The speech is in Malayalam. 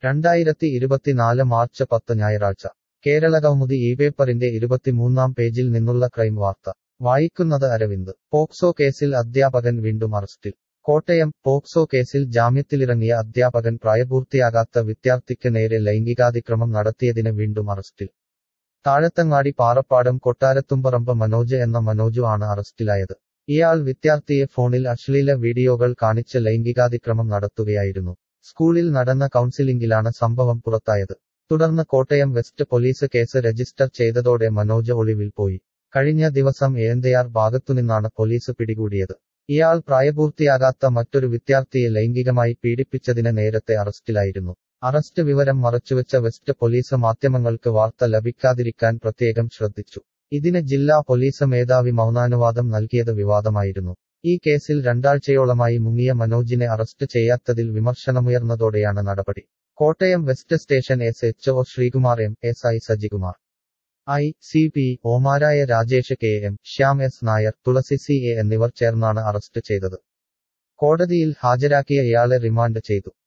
രണ്ടായിരത്തി ഇരുപത്തിനാല് മാർച്ച് പത്ത് ഞായറാഴ്ച കേരളകൗമുദി ഈ പേപ്പറിന്റെ ഇരുപത്തിമൂന്നാം പേജിൽ നിന്നുള്ള ക്രൈം വാർത്ത വായിക്കുന്നത് അരവിന്ദ് പോക്സോ കേസിൽ അധ്യാപകൻ വീണ്ടും അറസ്റ്റിൽ കോട്ടയം പോക്സോ കേസിൽ ജാമ്യത്തിലിറങ്ങിയ അധ്യാപകൻ പ്രായപൂർത്തിയാകാത്ത വിദ്യാർത്ഥിക്ക് നേരെ ലൈംഗികാതിക്രമം നടത്തിയതിന് വീണ്ടും അറസ്റ്റിൽ താഴത്തങ്ങാടി പാറപ്പാടം കൊട്ടാരത്തുംപറമ്പ് മനോജ് എന്ന മനോജു ആണ് അറസ്റ്റിലായത് ഇയാൾ വിദ്യാർത്ഥിയെ ഫോണിൽ അശ്ലീല വീഡിയോകൾ കാണിച്ച് ലൈംഗികാതിക്രമം നടത്തുകയായിരുന്നു സ്കൂളിൽ നടന്ന കൗൺസിലിംഗിലാണ് സംഭവം പുറത്തായത് തുടർന്ന് Kottayam west police case register ചെയ്തതോടെ മനോജ് ഒളിവിൽ പോയി കഴിഞ്ഞ ദിവസം ഏന്തയാർ ഭാഗത്തുനിന്നാണ് പോലീസ് പിടികൂടിയത് ഇയാൾ പ്രായപൂർത്തിയാകാത്ത മറ്റൊരു വിദ്യാർത്ഥിയെ ലൈംഗികമായി പീഡിപ്പിച്ചതിന് നേരത്തെ അറസ്റ്റിലായിരുന്നു അറസ്റ്റ് വിവരം മറച്ചുവെച്ച വെസ്റ്റ് പോലീസ് മാധ്യമങ്ങൾക്ക് വാർത്ത ലഭിക്കാതിരിക്കാൻ പ്രത്യേകം ശ്രദ്ധിച്ചു ഇതിന് ജില്ലാ പോലീസ് മേധാവി മൗനാനുവാദം നൽകിയത് വിവാദമായിരുന്നു ഈ കേസിൽ രണ്ടാഴ്ചയോളമായി മുങ്ങിയ മനോജിനെ അറസ്റ്റ് ചെയ്യാത്തതിൽ വിമർശനമുയർന്നതോടെയാണ് നടപടി Kottayam west station S H O Sreekumar M S I Sajikumar I C P ഒമാരായ Rajesh K M Shyam S Nair Thulasi C A എന്നിവർ ചേർന്നാണ് അറസ്റ്റ് ചെയ്തത് കോടതിയിൽ ഹാജരാക്കിയ ഇയാളെ റിമാൻഡ് ചെയ്തു